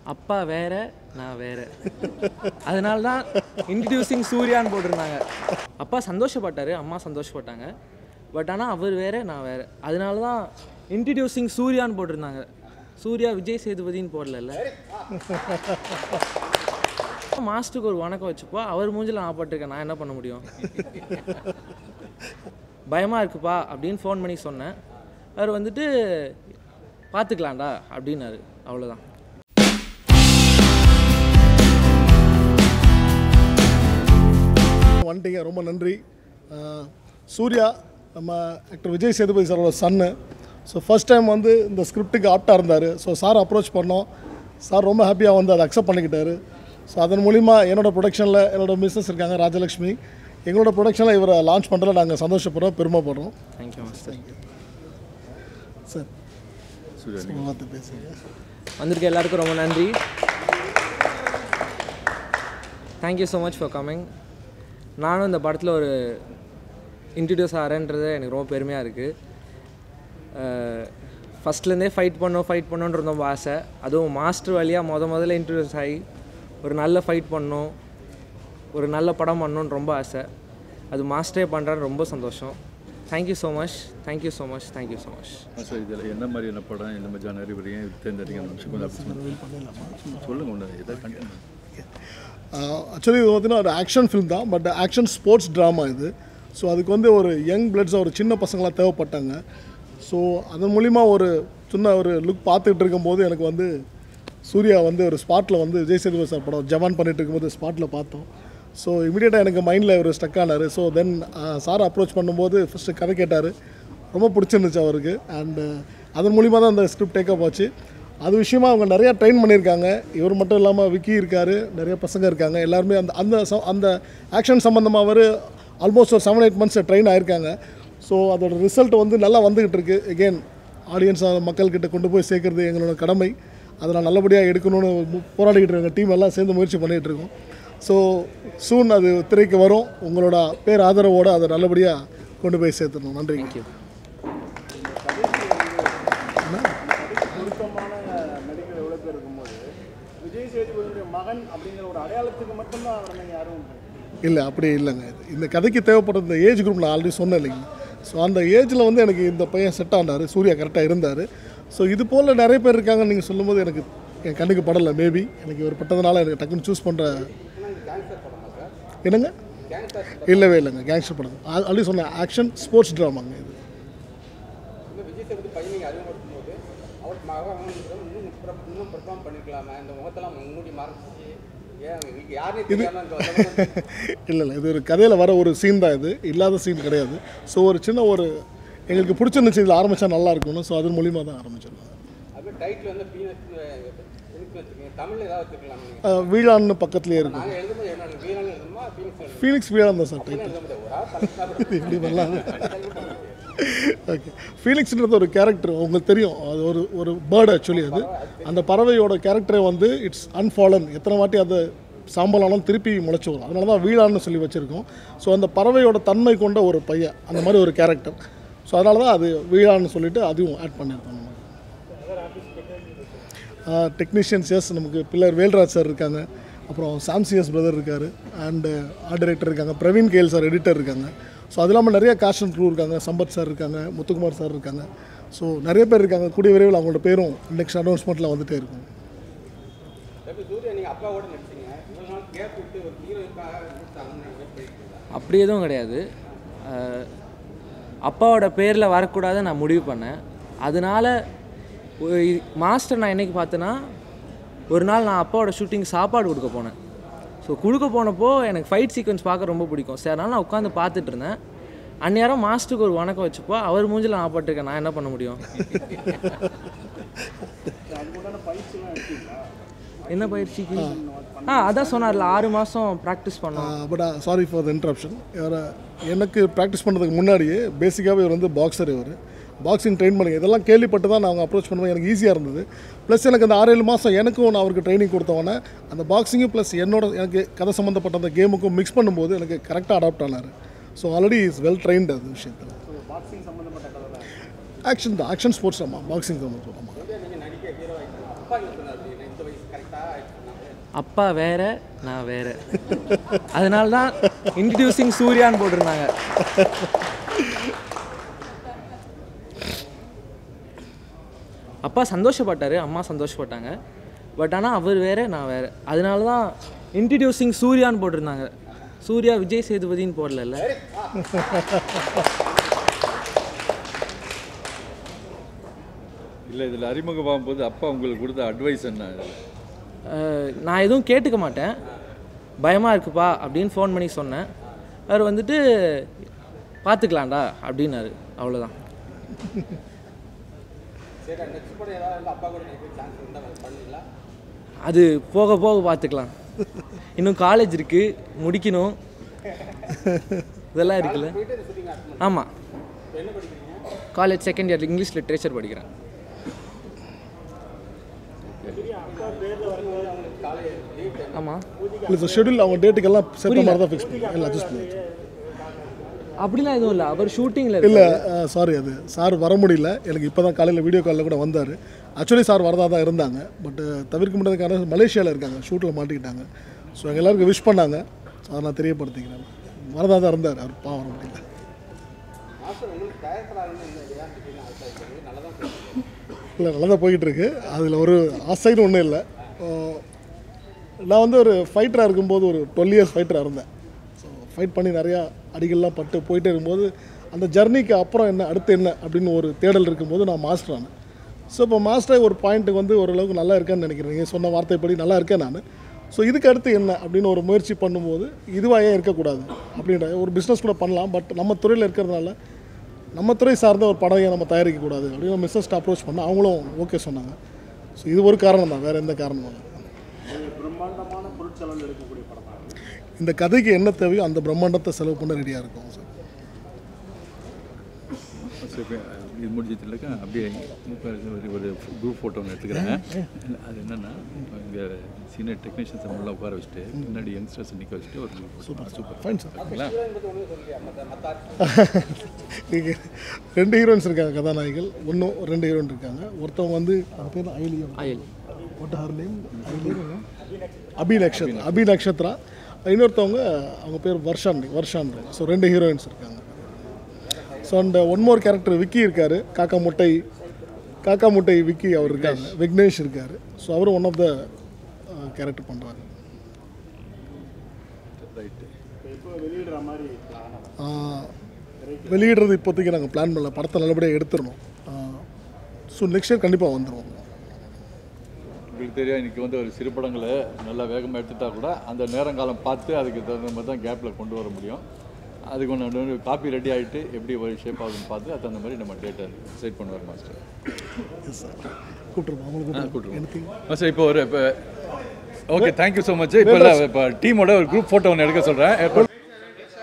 அப்பா வேற நான் வேற அதனால தான் இன்ட்ரடியூசிங் சூர்யான்னு போட்டிருந்தாங்க அப்பா சந்தோஷப்பட்டாரு அம்மா சந்தோஷப்பட்டாங்க பட் ஆனால் அவர் வேற நான் வேற அதனால தான் இன்ட்ரடியூசிங் சூர்யான்னு போட்டிருந்தாங்க சூர்யா விஜய் சேதுபதின்னு போடல மாஸ்டருக்கு ஒரு வணக்கம் வச்சுப்பா அவர் மூஞ்சில் நான் பட்டிருக்கேன் நான் என்ன பண்ண முடியும் பயமாக இருக்குப்பா அப்படின்னு ஃபோன் பண்ணி சொன்னேன் அவர் வந்துட்டு பார்த்துக்கலாம்டா அப்படின்னாரு அவ்வளோதான் வந்துட்டீங்க ரொம்ப நன்றி அஹ், சூர்யா நம்ம ஆக்டர் விஜய் சேதுபதி சாரோட சன்னு ஸோ ஃபர்ஸ்ட் டைம் வந்து இந்த ஸ்கிரிப்டுக்கு ஆப்டாக இருந்தார் ஸோ சார் அப்ரோச் பண்ணோம் சார் ரொம்ப ஹாப்பியாக வந்து அதை அக்செப்ட் பண்ணிக்கிட்டாரு ஸோ அதன் மூலிமா என்னோட ப்ரொடக்ஷனில் என்னோட மிஸ்ஸஸ் இருக்காங்க ராஜலக்ஷ்மி எங்களோட ப்ரொடக்ஷனில் இவரை லான்ச் பண்ணுறதுல நாங்கள் சந்தோஷப்படுறோம் பெருமைப்படுறோம் தேங்க்யூ மாஸ்டர் சார் பார்த்து பேசுங்க வந்திருக்க எல்லாருக்கும் ரொம்ப நன்றி thank you so much for coming நானும் இந்த படத்தில் ஒரு இன்ட்ரடியூஸ் ஆகிறேன்றது எனக்கு ரொம்ப பெருமையாக இருக்குது ஃபஸ்ட்லேருந்தே ஃபைட் பண்ணணும் ஃபைட் பண்ணணுன்ற ரொம்ப ஆசை அதுவும் மாஸ்டர் வழியாக முத முதல்ல இன்ட்ரடியூஸ் ஆகி ஒரு நல்ல ஃபைட் பண்ணணும் ஒரு நல்ல படம் பண்ணணும்னு ரொம்ப ஆசை அது மாஸ்டரே பண்ணுறேன்னு ரொம்ப சந்தோஷம் thank you so much thank you so much thank you so much sir இதில் என்ன மாதிரியான படம் இந்த மாதிரி ஜானரி வரையும் தேர்ந்தெடுக்க நிமிஷம் கொஞ்சம் அப்படி சொல்லுங்க சொல்லுங்க ஒன்று எதாவது கண்டிப்பாக ஆக்சுவலி இது பார்த்தீங்கன்னா ஒரு ஆக்ஷன் ஃபிலிம் தான் பட் ஆக்ஷன் ஸ்போர்ட்ஸ் ட்ராமா இது ஸோ அதுக்கு வந்து ஒரு யங் பிளட்ஸ் ஒரு சின்ன பசங்களாம் தேவைப்பட்டாங்க ஸோ அதன் மூலிமா ஒரு சின்ன ஒரு லுக் பார்த்துட்டு இருக்கும்போது எனக்கு வந்து சூர்யா வந்து ஒரு ஸ்பாட்டில் வந்து விஜய் சேதுபதி சார் படம் ஜவான் பண்ணிட்டு இருக்கும்போது ஸ்பாட்டில் பார்த்தோம் ஸோ இமீடியட்டாக எனக்கு மைண்டில் ஒரு ஸ்டக் ஆனார் ஸோ தென் சார் அப்ரோச் பண்ணும்போது ஃபஸ்ட்டு கதை கேட்டார் ரொம்ப பிடிச்சிருந்துச்சு அவருக்கு அண்டு அதன் மூலிமா தான் அந்த ஸ்கிரிப்ட் டேக்கப் ஆச்சு அது விஷயமா அவங்க நிறையா ட்ரெயின் பண்ணியிருக்காங்க இவர் மட்டும் இல்லாமல் விக்கி இருக்கார் நிறைய பசங்க இருக்காங்க எல்லாருமே அந்த அந்த ச- அந்த ஆக்ஷன் சம்மந்தமாக அவர் ஆல்மோஸ்ட் ஒரு செவன் எயிட் மந்த்ஸ் ட்ரெயின் ஆயிருக்காங்க ஸோ அதோட ரிசல்ட் வந்து நல்லா வந்துக்கிட்டு இருக்கு எகெயின் ஆடியன்ஸ் மக்கள்கிட்ட கொண்டு போய் சேர்க்கறது எங்களோட கடமை அதை நான் நல்லபடியாக எடுக்கணும்னு மு- போராடிக்கிட்டு இருக்க டீம் எல்லாம் சேர்ந்து முயற்சி பண்ணிகிட்டு இருக்கோம் ஸோ சூன் அது திரைக்கு வரும் உங்களோட பேர் ஆதரவோடு அதை நல்லபடியாக கொண்டு போய் சேர்த்துடணும் நன்றி தேங்க்யூ பொருத்தமான நடிகர் எவ்வளோ பேர் இருக்கும்போது விஜய் சேதுபதியுடைய மகன் அப்படிங்கிற ஒரு அடையாளத்துக்கு மட்டும்தான் அவரை யாரும் இல்லை அப்படி இல்லைங்க இது இந்த கதைக்கு தேவைப்பட்ட இந்த ஏஜ் குரூப் நான் ஆல்ரெடி சொன்னேன் இல்லைங்க ஸோ அந்த ஏஜில் வந்து எனக்கு இந்த பையன் செட் ஆனார் சூர்யா கரெக்டாக இருந்தார் ஸோ இது போல் நிறைய பேர் இருக்காங்கன்னு நீங்கள் சொல்லும்போது எனக்கு என் கண்ணுக்கு படலை மேபி எனக்கு இவர் பட்டதுனால எனக்கு டக்குன்னு சூஸ் பண்ணுற என்னங்க இல்லவே இல்லைங்க கேங்ஸ்டர் படம் ஆல்ரெடி சொன்னேன் ஆக்ஷன் ஸ்போர்ட்ஸ் ட்ராமாங்க இது விஜய் சேதுபதி பையன் நீங்கள் அறிமுகப்படுத்தும் போது அவர் மகன் இன்னும் பிர- இன்னும் பெர்ஃபார்ம் பண்ணிருக்கலாமே இந்த முகத்தெல்லாம் மூடி மறைச்சி ஏன் உங்களுக்கு யாருனே தெரியாம இங்க வந்தவங்க இல்லை இல்லை இது ஒரு கதையில் வர ஒரு சீன் தான் இது இல்லாத சீன் கிடையாது ஸோ ஒரு சின்ன ஒரு எங்களுக்கு பிடிச்சிருந்துச்சு இதில் ஆரம்பித்தா நல்லா இருக்கும்னு ஸோ அதன் மூலிமா தான் ஆரம்பிச்சிருக்கோம் அப்படியே டைட்டில் வந்து பீனஸ் எனக்கு வச்சுக்கோங்க தமிழ்ல ஏதாவது வச்சுக்கலாம் நீங்க அஹ் வீழான்னு பக்கத்துலேயே இருக்கும் நாங்கள் எழுதும்போது என்ன வீரன் எழுதுமா பீனஸ் ஃபீனிக்ஸ் வீழான் தான் சார் டைட்டில் எழுதும்போது ஒரு ஆள் தலைக்கு இப்படி வரலாம் ஓகே ஃபீனிக்ஸ்ன்றது ஒரு கேரக்டர் உங்களுக்கு தெரியும் அது ஒரு ஒரு பேர்டு ஆக்சுவலி அது அந்த பறவையோட கேரக்டரே வந்து இட்ஸ் அன்ஃபாலன் எத்தனை வாட்டி அது சாம்பலாலும் திருப்பி முளைச்சி வரும் அதனால தான் வீழான்னு சொல்லி வச்சுருக்கோம் ஸோ அந்த பறவையோட தன்மை கொண்ட ஒரு பையன் அந்த மாதிரி ஒரு கேரக்டர் ஸோ அதனால தான் அது வீழான்னு சொல்லிட்டு அதையும் ஆட் பண்ணியிருக்கோம் நம்ம டெக்னீஷியன்ஸ் எஸ் நமக்கு பில்லர் வேல்ராஜ் சார் இருக்காங்க அப்புறம் சாம்சிஎஸ் பிரதர் இருக்கார் அண்டு ஆர்ட் டைரக்டர் இருக்காங்க பிரவீன் கேல் சார் எடிட்டர் இருக்காங்க ஸோ அது இல்லாமல் நிறைய காஸ்ட் அண்ட் க்ரூ இருக்காங்க சம்பத் சார் இருக்காங்க முத்துக்குமார் சார் இருக்காங்க ஸோ நிறைய பேர் இருக்காங்க கூடிய விரைவில் அவங்களோட பேரும் நெக்ஸ்ட் அனௌன்ஸ்மெண்ட்டில் வந்துட்டே இருக்கும் எப்படி சூர்யா நீங்கள் அப்பாவோட நடிச்சீங்க இவ்வளோ நாள் கேப் விட்டு ஒரு ஹீரோக்காக நடிச்சாங்கன்னு வெயிட் பண்ணிருக்கீங்களா அப்படி எதுவும் கிடையாது அஹ், அப்பாவோட பேரில் வரக்கூடாது நான் முடிவு பண்ணேன் அதனால ஒரு இ- மாஸ்டர் நான் என்னைக்கு பார்த்தேன்னா ஒரு நாள் நான் அப்பாவோட ஷூட்டிங் சாப்பாடு கொடுக்க போனேன் ஸோ கொடுக்க போனப்போ எனக்கு ஃபைட் சீக்வன்ஸ் பார்க்க ரொம்ப பிடிக்கும் சரி அதனால நான் உட்காந்து பார்த்துட்டு இருந்தேன் அந்நேரம் மாஸ்டருக்கு ஒரு வணக்கம் வச்சுப்போ அவர் மூஞ்சில் நான் பட்டிருக்கேன் நான் என்ன பண்ண முடியும் என்ன பயிற்சிக்கு ஆ அதான் சொன்னார்ல ஆறு மாதம் ப்ராக்டிஸ் பண்ணோம் but sorry for the interruption இவரை எனக்கு ப்ராக்டிஸ் பண்ணுறதுக்கு முன்னாடியே பேசிக்காகவே இவர் வந்து பாக்ஸர் இவர் பாக்ஸிங் ட்ரெயின் பண்ணுங்க இதெல்லாம் கேள்விப்பட்டு தான் நான் அவங்க அப்ரோச் பண்ணுவேன் எனக்கு ஈஸியாக இருந்தது ப்ளஸ் எனக்கு அந்த ஆறு ஏழு மாதம் எனக்கும் நான் அவருக்கு ட்ரைனிங் கொடுத்தவொடனே அந்த பாக்ஸிங்கும் ப்ளஸ் என்னோட எனக்கு கதை சம்மந்தப்பட்ட அந்த கேமுக்கும் மிக்ஸ் பண்ணும்போது எனக்கு கரெக்டாக அடாப்ட் ஆனார் so already is well trained அது விஷயத்தில் பாக்ஸிங் சம்மந்தப்பட்ட கதை தான் ஆக்ஷன் தான் ஆக்ஷன் ஸ்போர்ட்ஸ் ஆமாம் பாக்ஸிங் தான் சொல்லுமா சூர்யா நீங்கள் நடிக்க ஹீரோ ஆகிட்டாங்க அப்பா என்ன சொன்னார் அப்படின்னா இந்த வயசு கரெக்டாக அப்பா வேற நான் வேற அதனால தான் இன்ட்ரடியூசிங் சூர்யான்னு போட்டிருந்தாங்க அப்பா சந்தோஷப்பட்டார் அம்மா சந்தோஷப்பட்டாங்க பட் ஆனால் அவர் வேற நான் வேற அதனால தான் இன்ட்ரடியூசிங் சூர்யான்னு போட்டிருந்தாங்க சூர்யா விஜய் சேதுபதின்னு போடல இல்லை இதில் அறிமுகமாகும் போது அப்பா உங்களுக்கு கொடுத்த அட்வைஸ் என்ன அஹ் நான் எதுவும் கேட்டுக்க மாட்டேன் பயமாக இருக்குப்பா அப்படின்னு ஃபோன் பண்ணி சொன்னேன் அவர் வந்துட்டு பார்த்துக்கலாம்டா அப்படின்னாரு அவ்வளோதான் சரி நெக்ஸ்ட் படம் ஏதாவது அப்பா கூட நடிக்க சான்ஸ் இருந்தால் பண்ணிடலாம் அது போக போக பார்த்துக்கலாம் இன்னும் காலேஜ் இருக்குது முடிக்கணும் இதெல்லாம் இருக்குல்ல ஆமாம் college second year English literature படிக்கிறேன் ஆமாம் இல்லை சார் ஷெடியூல் அவங்க டேட்டுக்கெல்லாம் சேர்த்த மாதிரி தான் ஃபிக்ஸ் பண்ணி எல்லாம் அட்ஜஸ்ட் பண்ணி அப்படிலாம் எதுவும் இல்லை அவர் ஷூட்டிங்கில் இல்லை சாரி அது சார் வர முடியல எனக்கு இப்போ தான் காலையில் வீடியோ காலில் கூட வந்தார் ஆக்சுவலி சார் வரதா தான் இருந்தாங்க பட் தவிர்க்க முடியாத காரணம் மலேசியாவில் இருக்காங்க ஷூட்டில் மாட்டிக்கிட்டாங்க ஸோ எங்கள் எல்லாருக்கும் விஷ் பண்ணாங்க அதை நான் தெரியப்படுத்திக்கிறேன் வரதா தான் இருந்தார் அவர் பா வர முடியல மாஸ்டர் உங்களுக்கு டயத்தில் இருந்து இந்த ரியாலிட்டின்னு ஆசை நல்லா தான் போயிருக்கு. இல்லை நல்லா தான் போயிட்டு இருக்கு அதில் ஒரு ஆசைன்னு ஒன்றும் இல்லை அஹ் நான் வந்து ஒரு ஃபைட்டராக இருக்கும்போது ஒரு டுவெல் இயர்ஸ் ஃபைட்டராக இருந்தேன் ஸோ ஃபைட் பண்ணி நிறையா அடிகள்லாம் பட்டு போயிட்டே இருக்கும்போது அந்த ஜர்னிக்கு அப்புறம் என்ன அடுத்து என்ன அப்படின்னு ஒரு தேடல் இருக்கும்போது நான் மாஸ்டர் ஆனேன் ஸோ இப்போ மாஸ்டர் ஒரு பாயிண்ட்டுக்கு வந்து ஓரளவுக்கு நல்லா இருக்கேன்னு நினைக்கிறேன் நீங்கள் சொன்ன வார்த்தைப்படி நல்லா இருக்கேன் நான் ஸோ இதுக்கு அடுத்து என்ன அப்படின்னு ஒரு முயற்சி பண்ணும்போது இதுவாக ஏன் இருக்கக்கூடாது அப்படின்ற ஒரு பிஸ்னஸ் கூட பண்ணலாம் பட் நம்ம துறையில் இருக்கிறதுனால நம்ம துறை சார்ந்த ஒரு படம் ஏன் நம்ம தயாரிக்கக்கூடாது அப்படின்னு மிஸ்ஸஸ்ட் அப்ரோச் பண்ண அவங்களும் ஓகே சொன்னாங்க ஸோ இது ஒரு காரணம் தான் வேறு எந்த காரணமும் இல்லை ஒரு பிரம்மாண்டமான பொருட்செலவில் எடுக்கக்கூடிய படம் தான் இந்த கதைக்கு என்ன தேவையோ அந்த பிரம்மாண்டத்தை செலவு பண்ண ரெடியாக இருக்கும் சார் சரி, இது முடிஞ்சதுலக்கா அப்படியே இப்ப ஒரு ஒரு குரூப் ஃபோட்டோ ஒன்று எடுத்துக்கிறேன் அது என்னென்னா இங்கே சீனியர் டெக்னீஷியன்ஸ் எல்லாம் உட்கார வச்சுட்டு முன்னாடி யங்ஸ்டர்ஸ் நிற்க வச்சுட்டு ஒரு சூப்பர் சூப்பர் ஃபைன் சார் ஓகேங்களா இங்கே ரெண்டு ஹீரோயின்ஸ் இருக்காங்க கதாநாயகிகள் ஒன்றும் ரெண்டு ஹீரோயின் இருக்காங்க ஒருத்தவங்க வந்து அவங்க பேர் ஐலியா ஆயில் what her name Abhi Nakshatra Abhi Nakshatra இன்னொருத்தவங்க அவங்க பேர் வர்ஷான் வர்ஷான் ஸோ ரெண்டு ஹீரோயின்ஸ் இருக்காங்க so and one more character Vicky இருக்கார் காக்கா முட்டை காக்கா முட்டை விக்கி அவர் இருக்காங்க விக்னேஷ் இருக்கார் ஸோ அவரும் ஒன் ஆஃப் த கேரக்டர் பண்ணுறாங்க ரைட்டு இப்போ வெளியிடுற மாதிரி plan. வெளியிடுறது இப்போதைக்கு நாங்கள் பிளான் பண்ணல படத்தை நல்லபடியாக எடுத்துடணும் ஸோ நெக்ஸ்ட் இயர் கண்டிப்பாக வந்துடுவோம் உங்களுக்கு தெரியும் இன்னைக்கு வந்து ஒரு சிறு படங்களை நல்லா வேகமாக எடுத்துட்டா கூட அந்த நேரங்காலம் பார்த்து அதுக்கு தகுந்த மாதிரி தான் கேப்பில் கொண்டு வர முடியும் அதுக்கு ஒன்று காப்பி ரெடி ஆகிட்டு எப்படி ஒரு ஷேப் ஆகுதுன்னு பார்த்து அது அந்த மாதிரி நம்ம டேட்டை செட் பண்ணுவார் மாஸ்டர் எஸ் சார் கூப்பிட்டுருப்போம் அவங்களுக்கு கூட்டுருவோம் மாஸ்டர் இப்போ ஒரு இப்போ ஓகே தேங்க்யூ ஸோ மச் இப்போ இப்போ டீமோட ஒரு குரூப் ஃபோட்டோ ஒன்று எடுக்க சொல்கிறேன்